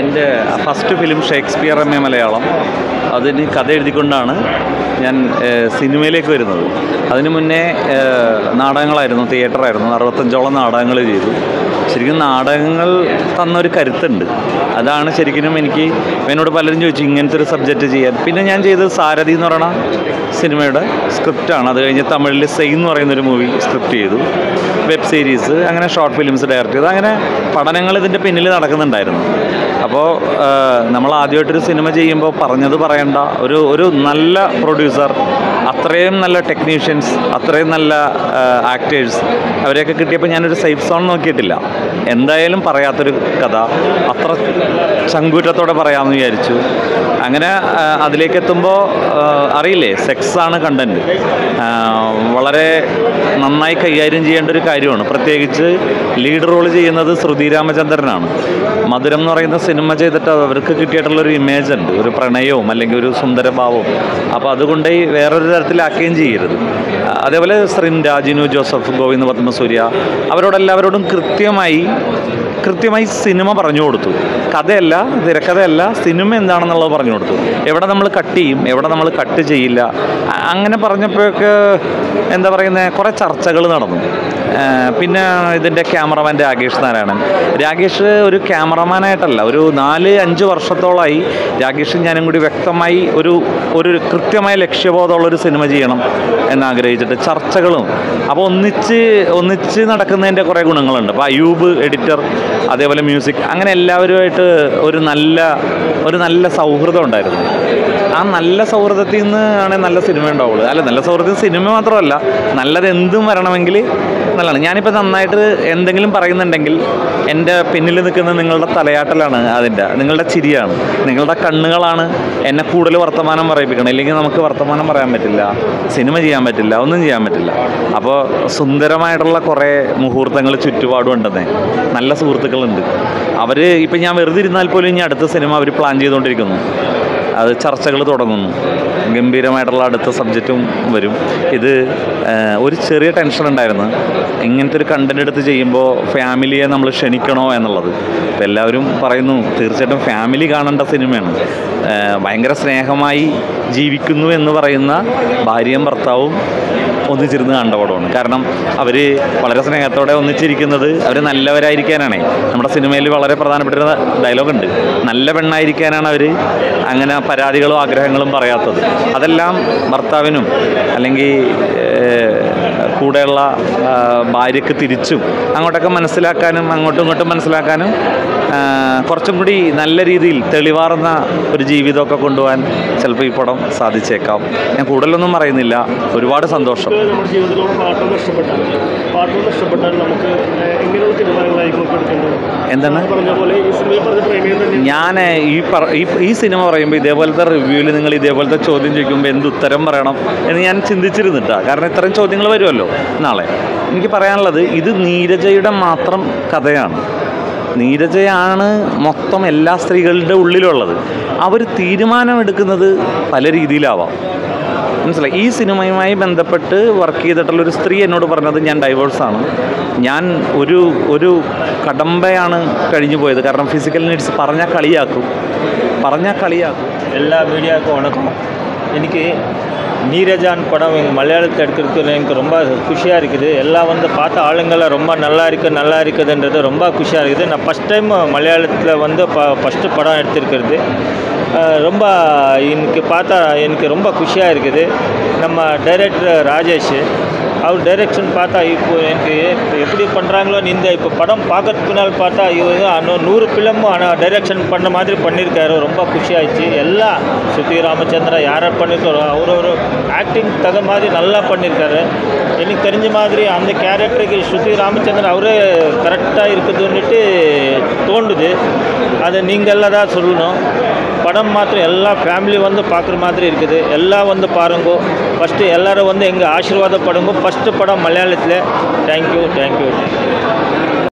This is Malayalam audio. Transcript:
എൻ്റെ first film Shakespeare M A Malayalam അതിന് കഥ എഴുതിക്കൊണ്ടാണ് ഞാൻ ഏഹ്, സിനിമയിലേക്ക് വരുന്നത് അതിന് മുന്നേ ഏഹ്, നാടകങ്ങളായിരുന്നു തിയേറ്ററായിരുന്നു അറുപത്തഞ്ചോളം നാടകങ്ങൾ ചെയ്തു ശരിക്കും നാടകങ്ങൾ തന്നൊരു കരുത്തുണ്ട് അതാണ് ശരിക്കും എനിക്ക് എന്നോട് പലരും ചോദിച്ചു ഇങ്ങനത്തെ ഒരു സബ്ജക്റ്റ് ചെയ്യാൻ പിന്നെ ഞാൻ ചെയ്തത് സാരഥി എന്ന് പറയുന്ന സിനിമയുടെ സ്ക്രിപ്റ്റാണ് അത് കഴിഞ്ഞ് തമിഴിൽ സെയ് എന്ന് പറയുന്നൊരു മൂവി സ്ക്രിപ്റ്റ് ചെയ്തു വെബ് സീരീസ് അങ്ങനെ ഷോർട്ട് ഫിലിംസ് ഡയറക്റ്റ് ചെയ്തു അങ്ങനെ പഠനങ്ങൾ ഇതിൻ്റെ പിന്നിൽ നടക്കുന്നുണ്ടായിരുന്നു അപ്പോൾ നമ്മൾ ആദ്യമായിട്ടൊരു സിനിമ ചെയ്യുമ്പോൾ പറഞ്ഞത് പറയണ്ട ഒരു ഒരു നല്ല പ്രൊഡ്യൂസർ അത്രയും നല്ല ടെക്നീഷ്യൻസ് അത്രയും നല്ല ആക്ടേഴ്സ് അവരെയൊക്കെ കിട്ടിയപ്പോൾ ഞാനൊരു സേഫ് സോൺ നോക്കിയിട്ടില്ല എന്തായാലും പറയാത്തൊരു കഥ അത്ര ചങ്കൂറ്റത്തോടെ പറയാമെന്ന് വിചാരിച്ചു അങ്ങനെ ആ, അതിലേക്ക് എത്തുമ്പോൾ അറിയില്ലേ സെക്സാണ് കണ്ടൻറ്റ് വളരെ നന്നായി കൈകാര്യം ചെയ്യേണ്ട ഒരു കാര്യമാണ് പ്രത്യേകിച്ച് ലീഡ് റോൾ ചെയ്യുന്നത് ശ്രുതി രാമചന്ദ്രനാണ് മധുരം എന്ന് പറയുന്ന സിനിമ ചെയ്തിട്ട് അവർക്ക് കിട്ടിയിട്ടുള്ളൊരു ഇമേജ് ഉണ്ട് ഒരു പ്രണയവും അല്ലെങ്കിൽ ഒരു സുന്ദരഭാവവും അപ്പോൾ അതുകൊണ്ട് ഈ വേറൊരു തരത്തിലാക്കുകയും ചെയ്യരുത് അതേപോലെ ശ്രീൻ രാജിനു ജോസഫ് ഗോവിന്ദ് പത്മസൂര്യ അവരോടെല്ലാവരോടും കൃത്യമായി കൃത്യമായി സിനിമ പറഞ്ഞു കൊടുത്തു കഥയല്ല തിരക്കഥയല്ല സിനിമ എന്താണെന്നുള്ളത് പറഞ്ഞു കൊടുത്തു എവിടെ നമ്മൾ കട്ട് ചെയ്യും എവിടെ നമ്മൾ കട്ട് ചെയ്യില്ല അ- അങ്ങനെ പറഞ്ഞപ്പോഴൊക്കെ എന്താ പറയുന്നത് കുറേ ചർച്ചകൾ നടന്നു ആ, പിന്നെ ഇതിൻ്റെ ക്യാമറമാൻ രാകേഷ് നാരായണൻ രാകേഷ് ഒരു ക്യാമറമാനായിട്ടല്ല ഒരു നാല് അഞ്ച് വർഷത്തോളമായി രാകേഷും ഞാനും കൂടി വ്യക്തമായി ഒരു ഒരു കൃത്യമായ ലക്ഷ്യബോധമുള്ള ഒരു സിനിമ ചെയ്യണം എന്നാഗ്രഹിച്ചിട്ട് ചർച്ചകളും അപ്പോൾ ഒന്നിച്ച് ഒന്നിച്ച് നടക്കുന്നതിൻ്റെ കുറേ ഗുണങ്ങളുണ്ട് അപ്പോൾ അയൂബ് എഡിറ്റർ അതേപോലെ മ്യൂസിക് അങ്ങനെ എല്ലാവരുമായിട്ട് ഒരു നല്ല ഒരു നല്ല സൗഹൃദം ഉണ്ടായിരുന്നു ആ നല്ല സൗഹൃദത്തിൽ നിന്ന് ആണ് നല്ല സിനിമ ഉണ്ടാവുള്ളൂ അല്ല നല്ല സൗഹൃദത്തിൽ സിനിമ മാത്രമല്ല നല്ലത് എന്തും വരണമെങ്കിൽ നല്ലതാണ് ഞാനിപ്പോൾ നന്നായിട്ട് എന്തെങ്കിലും പറയുന്നുണ്ടെങ്കിൽ എൻ്റെ പിന്നിൽ നിൽക്കുന്ന നിങ്ങളുടെ തലയാട്ടലാണ് അതിൻ്റെ നിങ്ങളുടെ ചിരിയാണ് നിങ്ങളുടെ കണ്ണുകളാണ് എന്നെ കൂടുതൽ വർത്തമാനം പറയിപ്പിക്കണം ഇല്ലെങ്കിൽ നമുക്ക് വർത്തമാനം പറയാൻ പറ്റില്ല സിനിമ ചെയ്യാൻ പറ്റില്ല ഒന്നും ചെയ്യാൻ പറ്റില്ല അപ്പോൾ സുന്ദരമായിട്ടുള്ള കുറേ മുഹൂർത്തങ്ങൾ ചുറ്റുപാടും ഉണ്ടെന്നേ നല്ല സുഹൃത്തുക്കളുണ്ട് അവർ ഇപ്പം ഞാൻ വെറുതെ ഇരുന്നാൽ പോലും ഇനി അടുത്ത സിനിമ അവർ പ്ലാൻ ചെയ്തുകൊണ്ടിരിക്കുന്നു അത് ചർച്ചകൾ തുടങ്ങുന്നു ഗംഭീരമായിട്ടുള്ള അടുത്ത സബ്ജക്റ്റും വരും ഇത് ആ, ഒരു ചെറിയ ടെൻഷൻ ഉണ്ടായിരുന്നു ഇങ്ങനത്തെ ഒരു കണ്ടന്റ് എടുത്ത് ചെയ്യുമ്പോൾ ഫാമിലിയെ നമ്മൾ ക്ഷണിക്കണോ എന്നുള്ളത് അപ്പോൾ എല്ലാവരും പറയുന്നു തീർച്ചയായിട്ടും ഫാമിലി കാണേണ്ട സിനിമയാണ് ആ, ഭയങ്കര സ്നേഹമായി ജീവിക്കുന്നു എന്ന് പറയുന്ന ഭാര്യയും ഭർത്താവും ഒന്നിച്ചിരുന്ന് കണ്ട പടമാണ് കാരണം അവർ വളരെ സ്നേഹത്തോടെ ഒന്നിച്ചിരിക്കുന്നത് അവർ നല്ലവരായിരിക്കാനാണേ നമ്മുടെ സിനിമയിൽ വളരെ പ്രധാനപ്പെട്ട ഒരു ഡയലോഗുണ്ട് നല്ല പെണ്ണായിരിക്കാനാണ് അവർ അങ്ങനെ പരാതികളും ആഗ്രഹങ്ങളും പറയാത്തത് അതെല്ലാം ഭർത്താവിനും അല്ലെങ്കിൽ ഏഹ്, കൂടെയുള്ള ആ, ഭാര്യയ്ക്ക് തിരിച്ചും അങ്ങോട്ടൊക്കെ മനസ്സിലാക്കാനും അങ്ങോട്ടും ഇങ്ങോട്ടും മനസ്സിലാക്കാനും ആ, കുറച്ചും കൂടി നല്ല രീതിയിൽ തെളിവാർന്ന ഒരു ജീവിതമൊക്കെ കൊണ്ടുപോകാൻ ചിലപ്പോൾ ഈ പടം സാധിച്ചേക്കാം ഞാൻ കൂടുതലൊന്നും പറയുന്നില്ല ഒരുപാട് സന്തോഷം നമ്മുടെ ജീവിതത്തിലൂടെ പാട്ട് നഷ്ടപ്പെട്ടാൽ പാട്ട് നഷ്ടപ്പെട്ടാൽ നമുക്ക് ഏഹ്, എങ്ങനെയുള്ള തീരുമാനങ്ങളായിരിക്കും നമുക്ക് എടുക്കേണ്ടത് എന്താണ് ഞാൻ പറഞ്ഞ പോലെ ഈ സിനിമയിൽ പറഞ്ഞ പ്രേമിയും തന്നെ ഞാൻ ഈ പറ ഈ ഈ സിനിമ പറയുമ്പോൾ ഇതേപോലത്തെ റിവ്യൂവിൽ നിങ്ങൾ ഇതേപോലത്തെ ചോദ്യം ചോദിക്കുമ്പോൾ എന്ത് ഉത്തരം പറയണം എന്ന് ഞാൻ ചിന്തിച്ചിരുന്നിട്ടാ കാരണം ഇത്തരം ചോദ്യങ്ങൾ വരുമല്ലോ നാളെ എനിക്ക് പറയാനുള്ളത് ഇത് നീരജയുടെ മാത്രം കഥയാണ് നീരജയാണ് മൊത്തം എല്ലാ സ്ത്രീകളുടെ ഉള്ളിലുള്ളത് അവർ തീരുമാനമെടുക്കുന്നത് പല രീതിയിലാവാം മനസ്സിലായി ഈ സിനിമയുമായി ബന്ധപ്പെട്ട് വർക്ക് ചെയ്തിട്ടുള്ള ഒരു സ്ത്രീ എന്നോട് പറഞ്ഞത് ഞാൻ ഡൈവേഴ്സാണ് ഞാൻ ഒരു ഒരു കടമ്പയാണ് കഴിഞ്ഞു പോയത് കാരണം ഫിസിക്കൽ നീഡ്സ് പറഞ്ഞാൽ കളിയാക്കും പറഞ്ഞാൽ കളിയാക്കും எல்லா மீடியாவுக்கும் வணக்கம் இன்னைக்கு நீரஜான் படம் எங்கள் மலையாளத்தில் எடுக்கிறதுக்கு எனக்கு ரொம்ப குஷியாக இருக்குது எல்லாம் வந்து பார்த்த ஆளுங்கள்லாம் ரொம்ப நல்லா இருக்குது நல்லா இருக்குதுன்றது ரொம்ப குஷியாக இருக்குது நான் ஃபஸ்ட் டைம் மலையாளத்தில் வந்து ப ஃபஸ்ட்டு படம் எடுத்திருக்கிறது அஹ் ரொம்ப இன்னைக்கு பார்த்தா எனக்கு ரொம்ப குஷியாக இருக்குது நம்ம டைரக்டர் ராஜேஷ் அவர் டைரக்ஷன் பார்த்தா இப்போ எனக்கு இப்போ எப்படி பண்ணுறாங்களோ இந்த இப்போ படம் பார்க்கறதுக்கு பின்னால் பார்த்தா இவங்க இன்னும் நூறு ஃபிலிமும் ஆனால் டைரக்ஷன் பண்ண மாதிரி பண்ணியிருக்காரு ரொம்ப குஷியாயிடுச்சு எல்லாம் சுத்தி ராமச்சந்திரா யாரை பண்ணியிருக்காரோ அவர் ஒரு ஆக்டிங் தக மாதிரி நல்லா பண்ணியிருக்காரு எனக்கு தெரிஞ்ச மாதிரி அந்த கேரக்டருக்கு ஸ்ருதி ராமச்சந்திரன் அவரே கரெக்டாக இருக்குதுன்னுட்டு தோண்டுது அதை நீங்கள்லாம் தான் சொல்லணும் படம் மாத்திரம் எல்லா ஃபேமிலி வந்து பார்க்குற மாதிரி இருக்குது எல்லாம் வந்து பாருங்க ஃபஸ்ட்டு எல்லாரும் வந்து எங்கள் ஆசீர்வாதப்படுங்க ஃபஸ்ட்டு படம் மலையாளத்தில் தேங்க்யூ தேங்க்யூ